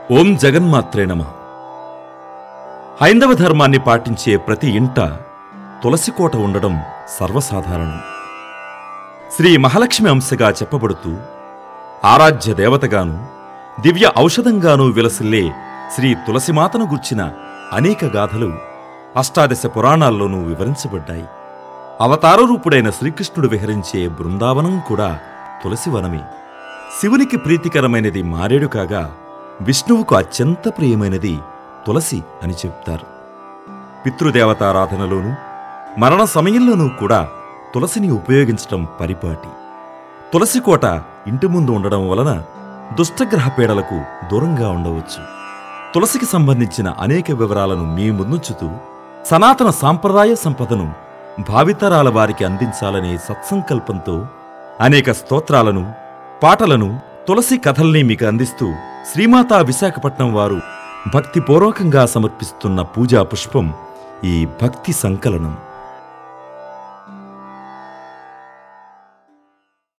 ఓం జగన్మాత్రే నమ హైందవ ధర్మాన్ని పాటించే ప్రతి ఇంట తులసి కోట ఉండడం సర్వసాధారణం శ్రీ మహాలక్ష్మి అంశగా చెప్పబడుతూ ఆరాధ్య దేవతగాను దివ్య ఔషధంగాను విలసిల్లే శ్రీ తులసిమాతను గుర్చిన అనేక గాథలు అష్టాదశ పురాణాల్లోనూ వివరించబడ్డాయి అవతార రూపుడైన శ్రీకృష్ణుడు విహరించే బృందావనం కూడా తులసివనమే శివునికి ప్రీతికరమైనది మారేడు కాగా విష్ణువుకు అత్యంత ప్రియమైనది తులసి అని చెప్తారు పితృదేవతారాధనలోనూ మరణ సమయంలోనూ కూడా తులసిని ఉపయోగించటం పరిపాటి తులసి కోట ఇంటి ముందు ఉండడం వలన దుష్టగ్రహ పీడలకు దూరంగా ఉండవచ్చు తులసికి సంబంధించిన అనేక వివరాలను మీ ముందుంచుతూ సనాతన సాంప్రదాయ సంపదను భావితరాల వారికి అందించాలనే సత్సంకల్పంతో అనేక స్తోత్రాలను పాటలను తులసి కథల్ని మీకు అందిస్తూ శ్రీమాతా విశాఖపట్నం వారు భక్తిపూర్వకంగా సమర్పిస్తున్న పూజా పుష్పం ఈ భక్తి సంకలనం